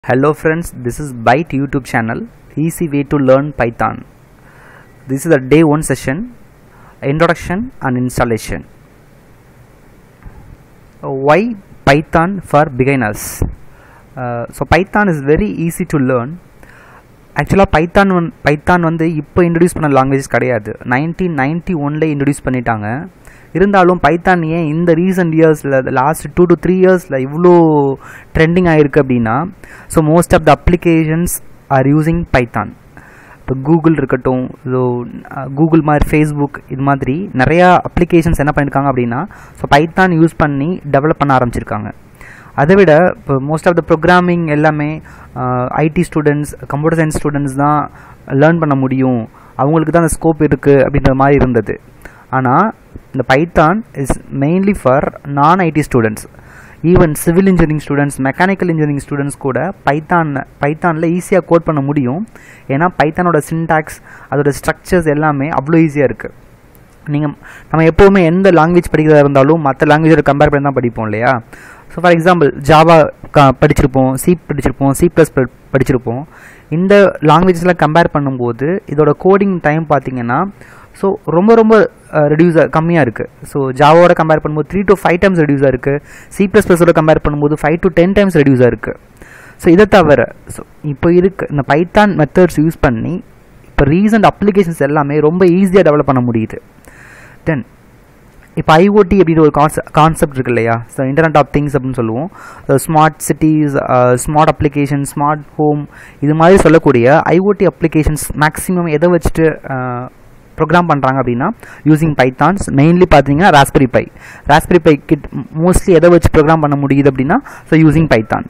Hello friends, this is Byte YouTube channel. Easy way to learn Python. This is the day 1 session, introduction and installation. Uh, Why Python for beginners? Uh, so Python is very easy to learn. ஆக்சுவலாக Python வந் Python வந்து இப்போ introduce பண்ண languages கிடையாது nineteen ninety ஒனில் introduce பண்ணிட்டாங்க இருந்தாலும் Python ஏன் இந்த ரீசன்ட் இயர்ஸில் லாஸ்ட் டூ டு த்ரீ இயர்ஸில் இவ்வளோ ட்ரெண்டிங் ஆகிருக்கு அப்படின்னா so most of the applications are using Python இப்போ கூகுள் இருக்கட்டும் ஸோ கூகுள் மாதிரி ஃபேஸ்புக் இது மாதிரி நிறையா அப்ளிகேஷன்ஸ் என்ன பண்ணியிருக்காங்க அப்படின்னா ஸோ பைத்தான் யூஸ் பண்ணி டெவலப் பண்ண ஆரம்பிச்சிருக்காங்க அதை விட இப்போ மோஸ்ட் ஆஃப் த ப்ரோக்ராமிங் எல்லாமே IT students computer science students தான் லேர்ன் பண்ண முடியும் அவங்களுக்கு தான் அந்த ஸ்கோப் இருக்குது அப்படின்ற மாதிரி இருந்தது ஆனால் இந்த Python is mainly for non IT students even civil engineering students mechanical engineering students கூட பைத்தான் பைத்தானில் ஈஸியாக கோட் பண்ண முடியும் ஏன்னா பைத்தானோட சின்டாக்ஸ் அதோட ஸ்ட்ரக்சர்ஸ் எல்லாமே அவ்வளோ ஈஸியாக இருக்குது நீங்கள் நம்ம எப்போவுமே எந்த லாங்குவேஜ் படிக்கிறதா இருந்தாலும் மற்ற லாங்குவேஜோட கம்பேர் பண்ணி தான் படிப்போம் இல்லையா ஸோ ஃபார் எக்ஸாம்பிள் ஜாவா க படிச்சிருப்போம் சி படிச்சிருப்போம் சி ப்ளஸ் படிச்சிருப்போம் இந்த லாங்குவேஜஸ்லாம் கம்பேர் பண்ணும்போது இதோட கோடிங் டைம் பார்த்தீங்கன்னா ஸோ ரொம்ப ரொம்ப ரெடியூஸாக கம்மியாக இருக்குது ஸோ ஜாவோட கம்பேர் பண்ணும்போது த்ரீ டு ஃபைவ் டைம்ஸ் ரெடியூஸாக இருக்குது சி ப்ளஸ் ப்ளஸோட கம்பேர் பண்ணும்போது ஃபைவ் டு டென் டைம்ஸ் ரெடியூஸாக இருக்குது ஸோ இதை தவிர ஸோ இப்போ இருக்கு இந்த பைத்தான் மெத்தட்ஸ் யூஸ் பண்ணி இப்போ ரீசன்ட் அப்ளிகேஷன்ஸ் எல்லாமே ரொம்ப ஈஸியாக டெவலப் பண்ண முடியுது தென் இப்போ ஐஓடி அப்படின்ற ஒரு கான்செப்ட் கான்செப்ட் இருக்கு இல்லையா ஸோ இன்டர்நெட் ஆஃப் திங்ஸ் அப்படின்னு சொல்லுவோம் smart cities smart application smart home இது மாதிரி சொல்லக்கூடிய ஐஓடி அப்ளிகேஷன்ஸ் மேக்ஸிமம் எதை வச்சுட்டு ப்ரோக்ராம் பண்ணுறாங்க அப்படின்னா யூஸிங் பைத்தான்ஸ் மெயின்லி பார்த்தீங்கன்னா Raspberry Pi Raspberry Pi kit mostly எதை வச்சு ப்ரோக்ராம் பண்ண முடியுது அப்படின்னா so using Python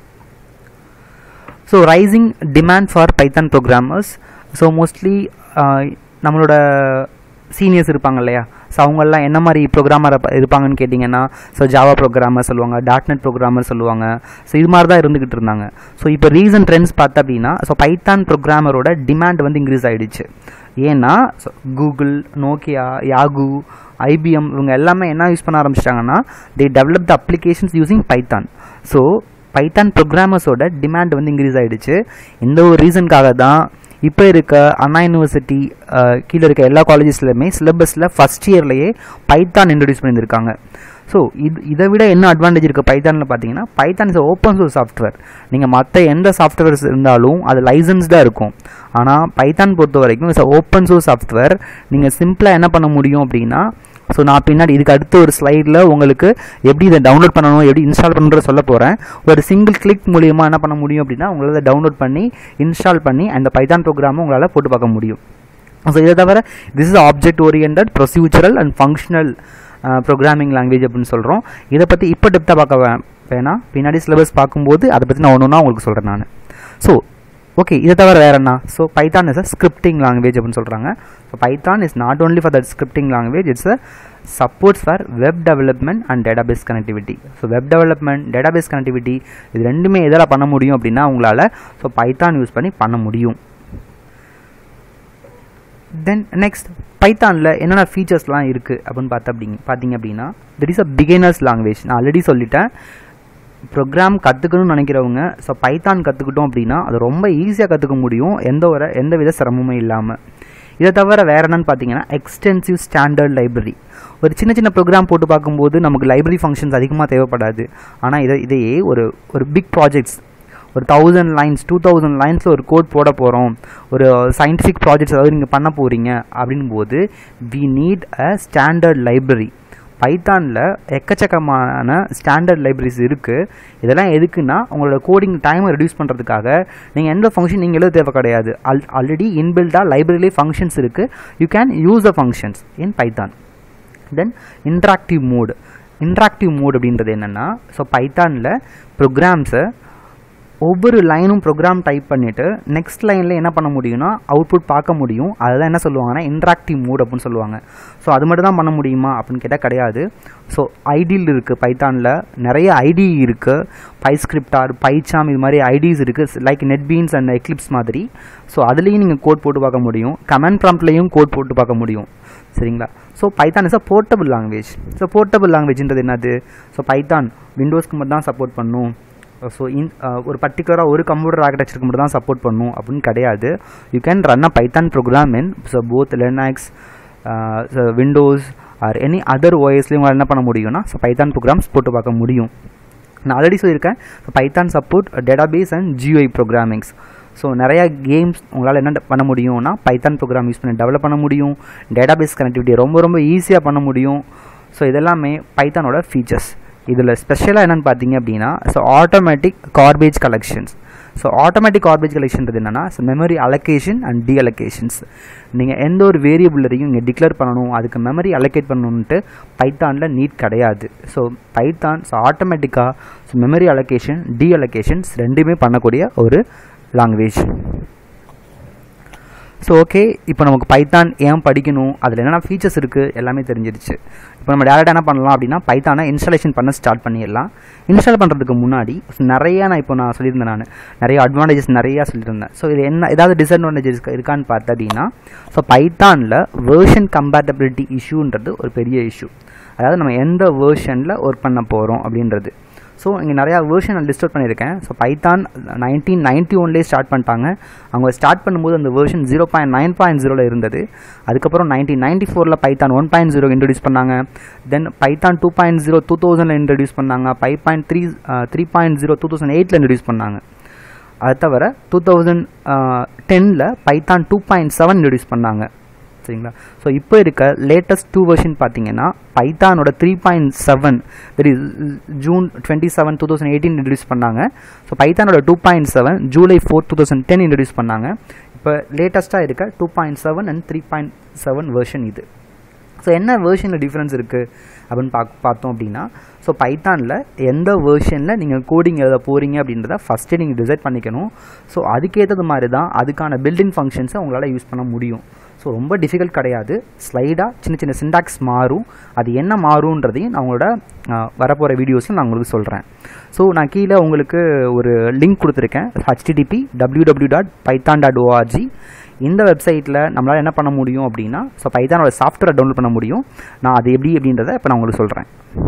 so rising demand for Python programmers so mostly நம்மளோட சீனியர்ஸ் இருப்பாங்க இல்லையா ஸோ அவங்கெல்லாம் என்ன மாதிரி ப்ரோக்ராமர் இருப்பாங்கன்னு கேட்டிங்கன்னா ஸோ ஜாவா ப்ரோக்ராமர் சொல்லுவாங்க டாட் நெட் ப்ரோக்ராமர் சொல்லுவாங்க ஸோ இது மாதிரி தான் இருந்துக்கிட்டு இருந்தாங்க ஸோ இப்போ ரீசன்ட் ட்ரெண்ட்ஸ் பார்த்தா அப்படின்னா ஸோ பைத்தான் ப்ரோக்ராமரோட டிமாண்ட் வந்து இன்க்ரீஸ் ஆகிடுச்சு ஏன்னா கூகுள் நோக்கியா யாகு ஐபிஎம் இவங்க எல்லாமே என்ன யூஸ் பண்ண ஆரம்பிச்சிட்டாங்கன்னா they develop the applications using Python so Python ப்ரோக்ராமர்ஸோட டிமாண்ட் வந்து இன்க்ரீஸ் ஆகிடுச்சு இந்த ஒரு ரீசனுக்காக தான் இப்போ இருக்க அண்ணா யூனிவர்சிட்டி கீழே இருக்க எல்லா காலேஜஸ்லையுமே சிலபஸில் ஃபஸ்ட் இயர்லேயே பைத்தான் இன்ட்ரடியூஸ் பண்ணியிருக்காங்க ஸோ இது இதை விட என்ன அட்வான்டேஜ் இருக்குது பைத்தானில் பார்த்தீங்கன்னா Python is open source software நீங்கள் மற்ற எந்த சாஃப்ட்வேர்ஸ் இருந்தாலும் அது லைசன்ஸ்டாக இருக்கும் ஆனால் பைத்தான் பொறுத்த வரைக்கும் இட்ஸ் ஓப்பன் சோர்ஸ் சாஃப்ட்வேர் நீங்கள் சிம்பிளாக என்ன பண்ண முடியும் அப்படின்னா ஸோ நான் பின்னாடி இதுக்கு அடுத்த ஒரு ஸ்லைடில் உங்களுக்கு எப்படி இதை டவுன்லோட் பண்ணணும் எப்படி இன்ஸ்டால் பண்ணுறத சொல்ல போகிறேன் ஒரு சிங்கிள் கிளிக் மூலியமாக என்ன பண்ண முடியும் அப்படின்னா உங்களால் அதை டவுன்லோட் பண்ணி இன்ஸ்டால் பண்ணி அந்த பைத்தான் ப்ரோக்ராமை உங்களால் போட்டு பார்க்க முடியும் ஸோ இதை தவிர this is object orient procedural and functional programming language அப்படின்னு சொல்கிறோம் இதை பற்றி இப்போ டெப்த்தாக பார்க்க வேணாம் பின்னாடி சிலபஸ் பார்க்கும்போது அதை பற்றி நான் ஒன்று ஒன்றா உங்களுக்கு சொல்கிறேன் நான் ஸோ ஓகே இதை தவிர வேறு என்ன so Python is a scripting language அப்படின்னு சொல்கிறாங்க so Python is not only for that scripting language it's a supports for web development and database connectivity so web development database connectivity இது ரெண்டுமே எதில் பண்ண முடியும் அப்படின்னா உங்களால் ஸோ பைத்தான் யூஸ் பண்ணி பண்ண முடியும் தென் நெக்ஸ்ட் பைத்தானில் என்னென்ன ஃபீச்சர்ஸ்லாம் இருக்குது அப்படின்னு பார்த்த அப்படிங்க பார்த்தீங்க அப்படின்னா this is a beginners language நான் ஆல்ரெடி சொல்லிட்டேன் ப்ரோக்ராம் கற்றுக்கணும்னு நினைக்கிறவங்க ஸோ பைத்தான் கற்றுக்கிட்டோம் அப்படின்னா அது ரொம்ப ஈஸியாக கற்றுக்க முடியும் எந்த ஒரு எந்த வித சிரமமும் இல்லாமல் இதை தவிர வேறு என்னன்னு பார்த்தீங்கன்னா எக்ஸ்டென்சிவ் ஸ்டாண்டர்ட் லைப்ரரி ஒரு சின்ன சின்ன ப்ரோக்ராம் போட்டு பார்க்கும்போது நமக்கு லைப்ரரி ஃபங்க்ஷன்ஸ் அதிகமாக தேவைப்படாது ஆனால் இதை இதையே ஒரு ஒரு பிக் ப்ராஜெக்ட்ஸ் ஒரு தௌசண்ட் லைன்ஸ் டூ தௌசண்ட் லைன்ஸில் ஒரு கோட் போட போகிறோம் ஒரு சயின்டிஃபிக் ப்ராஜெக்ட்ஸ் அதாவது நீங்கள் பண்ண போகிறீங்க அப்படின் போது we need a standard library பைத்தானில் எக்கச்சக்கமான ஸ்டாண்டர்ட் லைப்ரரிஸ் இருக்குது இதெல்லாம் எதுக்குன்னா உங்களோட கோடிங் டைமை ரெடியூஸ் பண்ணுறதுக்காக நீங்கள் எந்த ஃபங்க்ஷன் நீங்கள் எழுத தேவை கிடையாது ஆல் ஆல்ரெடி இன்பில்டாக லைப்ரரியிலே ஃபங்க்ஷன்ஸ் இருக்குது you can use the functions in Python then interactive mode interactive mode அப்படின்றது என்னென்னா ஸோ பைத்தானில் ப்ரோக்ராம்ஸை ஒவ்வொரு லைனும் ப்ரோக்ராம் டைப் பண்ணிவிட்டு நெக்ஸ்ட் லைனில் என்ன பண்ண முடியும்னா அவுட்புட் பார்க்க முடியும் அதுதான் என்ன சொல்லுவாங்கன்னா இன்ட்ராக்டிவ் மூட் அப்படின்னு சொல்லுவாங்க ஸோ அது மட்டும் தான் பண்ண முடியுமா அப்படின்னு கேட்டால் கிடையாது ஸோ ஐடியில் இருக்குது பைத்தானில் நிறைய ஐடி இருக்குது பைஸ்கிரிப்டார் பைச்சாம் இது மாதிரி ஐடிஸ் இருக்குது like NetBeans and Eclipse மாதிரி ஸோ அதுலேயும் நீங்கள் கோட் போட்டு பார்க்க முடியும் கமெண்ட் ப்ராம்ப்ட்லேயும் கோட் போட்டு பார்க்க முடியும் சரிங்களா so Python is a portable language so portable லாங்குவேஜ்ன்றது என்னது ஸோ பைத்தான் விண்டோஸ்க்கு மட்டும் தான் சப்போர்ட் பண்ணும் ஸோ இன் ஒரு பர்டிகுலராக ஒரு கம்ப்யூட்டர் ஆர்கிடெக்சருக்கு மட்டும் தான் சப்போர்ட் பண்ணும் அப்படின்னு கிடையாது you can run a Python program in so both Linux Windows or any other ஓஎஸ்லேயும் உங்களால் என்ன பண்ண முடியும்னா ஸோ பைத்தான் ப்ரோக்ராம்ஸ் போட்டு பார்க்க முடியும் நான் ஆல்ரெடி சொல்லியிருக்கேன் Python support database and GUI programmings so நிறையா கேம்ஸ் உங்களால் என்ன பண்ண முடியும்னா பைத்தான் ப்ரோக்ராம் யூஸ் பண்ணி டெவலப் பண்ண முடியும் டேட்டாபேஸ் கனெக்டிவிட்டி ரொம்ப ரொம்ப ஈஸியாக பண்ண முடியும் ஸோ இதெல்லாமே பைத்தானோட ஃபீச்சர்ஸ் இதில் ஸ்பெஷலாக என்னென்னு பார்த்தீங்க அப்படின்னா so automatic garbage collections so automatic garbage கலெக்ஷன்றது என்னென்னா so memory allocation and deallocations நீங்கள் எந்த ஒரு வேரியபிளையும் இங்கே டிக்ளேர் பண்ணணும் அதுக்கு மெமரி அலோகேட் பண்ணணுன்ட்டு பைத்தானில் நீட் கிடையாது ஸோ பைத்தான் ஸோ ஆட்டோமேட்டிக்காக so memory allocation deallocations ரெண்டுமே பண்ணக்கூடிய ஒரு லாங்குவேஜ் ஸோ ஓகே இப்போ நமக்கு பைத்தான் ஏன் படிக்கணும் அதில் என்னென்ன ஃபீச்சர்ஸ் இருக்குது எல்லாமே தெரிஞ்சிருச்சு இப்போ நம்ம டேரெக்டாக என்ன பண்ணலாம் அப்படின்னா பைத்தானை இன்ஸ்டாலேஷன் பண்ண ஸ்டார்ட் பண்ணிடலாம் இன்ஸ்டால் பண்ணுறதுக்கு முன்னாடி நிறையா நான் இப்போ நான் சொல்லியிருந்தேன் நான் நிறைய அட்வான்டேஜஸ் நிறையா சொல்லியிருந்தேன் ஸோ இது என்ன ஏதாவது டிஸ்அட்வான்டேஜஸ் இருக்கான்னு பார்த்தா அப்படின்னா ஸோ பைத்தானில் வேர்ஷன் கம்பேட்டபிலிட்டி இஷ்யூன்றது ஒரு பெரிய இஷ்யூ அதாவது நம்ம எந்த வேர்ஷனில் ஒர்க் பண்ண போகிறோம் அப்படின்றது ஸோ இங்கே நிறையா வேர்ஷன் நான் லிஸ்ட் அவுட் பண்ணியிருக்கேன் ஸோ பைத்தான் நைன்டீன் நைன்ட்டி ஒன்லேயே ஸ்டார்ட் பண்ணிட்டாங்க அவங்க ஸ்டார்ட் பண்ணும்போது அந்த version zero point nine point ஜீரோவில் இருந்தது அதுக்கப்புறம் நைன்டீன் நைன்ட்டி ஃபோரில் Python one point zero introduce பண்ணாங்க then Python two point zero two தௌசண்டில் இன்ட்ரடியூஸ் பண்ணாங்க five point three three point zero two thousand எயிட்டில் இன்ட்ரடியூஸ் பண்ணாங்க அது தவிர டூ தௌசண்ட் டெனில் Python two point seven introduce பண்ணாங்க சரிங்களா ஸோ இப்போ இருக்க லேட்டஸ்ட் டூ வெர்ஷன் பார்த்தீங்கன்னா பைத்தானோட three point seven that is June twenty seven two thousand eighteen introduce பண்ணாங்க ஸோ பைத்தானோட two point seven July four two thousand ten introduce பண்ணாங்க இப்போ லேட்டஸ்ட்டாக இருக்க two point seven and three point seven version இது so என்ன வேர்ஷனில் difference இருக்குது அப்படின்னு பாக் பார்த்தோம் அப்படின்னா ஸோ பைத்தானில் எந்த வேர்ஷனில் நீங்கள் கோடிங் எழுத போகிறீங்க அப்படின்றத ஃபஸ்ட்டே நீங்கள் டிசைட் பண்ணிக்கணும் ஸோ அதுக்கேற்றது மாதிரி தான் அதுக்கான பில்டிங் ஃபங்க்ஷன்ஸை உங்களால் யூஸ் பண்ண முடியும் ஸோ ரொம்ப டிஃபிகல்ட் கிடையாது ஸ்லைடாக சின்ன சின்ன சிண்டாக்ஸ் மாறும் அது என்ன மாறுன்றதையும் நான் உங்களோட வரப்போகிற வீடியோஸில் நான் உங்களுக்கு சொல்கிறேன் ஸோ நான் கீழே உங்களுக்கு ஒரு லிங்க் கொடுத்துருக்கேன் HTTP W W dot Python dot ORG இந்த வெப்சைட்டில் நம்மளால் என்ன பண்ண முடியும் அப்படின்னா ஸோ பைத்தானோட சாஃப்ட்வேரை டவுன்லோட் பண்ண முடியும் நான் அது எப்படி அப்படின்றத இப்போ நான் உங்களுக்கு சொல்கிறேன்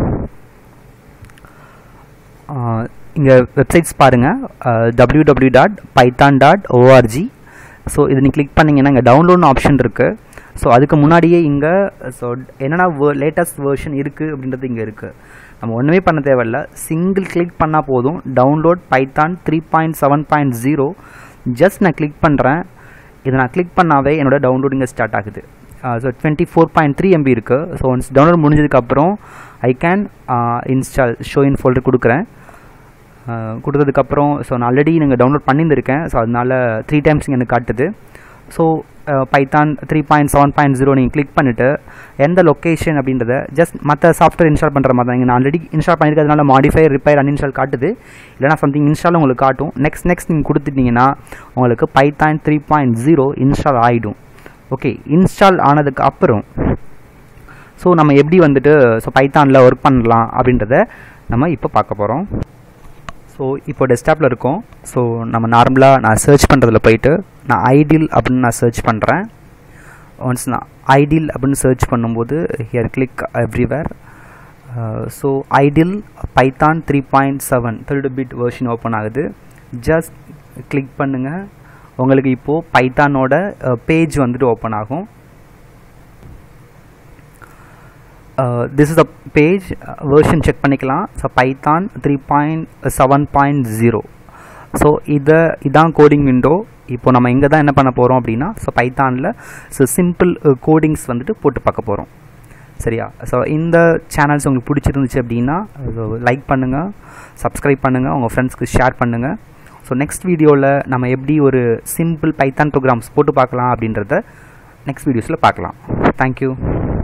இங்கே வெப்சைட்ஸ் பாருங்கள் W W dot Python dot ORG so இது நீங்கள் கிளிக் பண்ணிங்கன்னா இங்கே டவுன்லோட்னு ஆப்ஷன் இருக்குது ஸோ அதுக்கு முன்னாடியே இங்கே ஸோ என்னென்னா வே லேட்டஸ்ட் வேர்ஷன் இருக்குது அப்படின்றது இங்கே இருக்குது நம்ம ஒன்றுமே பண்ண தேவையில்ல சிங்கிள் கிளிக் பண்ணால் போதும் download Python three point seven point zero just நான் கிளிக் பண்ணுறேன் இதை நான் கிளிக் பண்ணாவே என்னோட டவுன்லோடிங்க ஸ்டார்ட் ஆகுது so twenty four point three MB இருக்குது ஸோ ஒன்ஸ் டவுன்லோட் முடிஞ்சதுக்கப்புறம் I can install show in folder கொடுக்குறேன் கொடுத்ததுக்கப்புறம் ஸோ நான் ஆல்ரெடி நீங்கள் டவுன்லோட் பண்ணியிருந்திருக்கேன் ஸோ அதனால் த்ரீ டைம்ஸ் எனக்கு காட்டுது so Python three point seven point zero நீங்கள் கிளிக் பண்ணிவிட்டு எந்த லொக்கேஷன் அப்படின்றத ஜஸ்ட் மற்ற சாஃப்ட்வேர் இன்ஸ்டால் பண்ணுற மாதிரி தான் நான் ஆல்ரெடி இன்ஸ்டால் பண்ணியிருக்கிறதுனால மாடிஃபை ரிப்பேர் அன்இன்ஸ்டால் காட்டுது இல்லைனா சம்திங் இன்ஸ்டால் உங்களுக்கு காட்டும் நெக்ஸ்ட் நெக்ஸ்ட் நீங்கள் கொடுத்துட்டிங்கன்னா உங்களுக்கு Python three point zero install ஆகிடும் ஓகே இன்ஸ்டால் ஆனதுக்கு அப்புறம் ஸோ நம்ம எப்படி வந்துட்டு ஸோ பைத்தானில் ஒர்க் பண்ணலாம் அப்படின்றத நம்ம இப்போ பார்க்க போகிறோம் ஸோ இப்போ டெஸ்க்டாப்பில் இருக்கோம் ஸோ நம்ம நார்மலாக நான் சர்ச் பண்ணுறதுல போயிட்டு நான் ஐடில் அப்படின்னு நான் சர்ச் பண்ணுறேன் ஒன்ஸ் நான் ஐடில் அப்படின்னு சர்ச் பண்ணும்போது here click everywhere so IDLE Python three point seven third bit version open ஆகுது ஜஸ்ட் கிளிக் பண்ணுங்கள் உங்களுக்கு இப்போது பைத்தானோட பேஜ் வந்துட்டு ஓப்பன் ஆகும் this is the page version check பண்ணிக்கலாம் so Python three point seven point zero so இதை இதான் கோடிங் விண்டோ இப்போ நம்ம இங்கே தான் என்ன பண்ண போகிறோம் அப்படின்னா ஸோ பைத்தானில் ஸோ சிம்பிள் கோடிங்ஸ் வந்துட்டு போட்டு பார்க்க போகிறோம் சரியா ஸோ இந்த சேனல்ஸ் உங்களுக்கு பிடிச்சிருந்துச்சு அப்படின்னா லைக் பண்ணுங்கள் சப்ஸ்கிரைப் பண்ணுங்கள் உங்கள் ஃப்ரெண்ட்ஸ்க்கு ஷேர் பண்ணுங்கள் ஸோ நெக்ஸ்ட் வீடியோவில் நம்ம எப்படி ஒரு சிம்பிள் பைத்தான் ப்ரோக்ராம்ஸ் போட்டு பார்க்கலாம் அப்படின்றத நெக்ஸ்ட் வீடியோஸில் பார்க்கலாம் தேங்க்யூ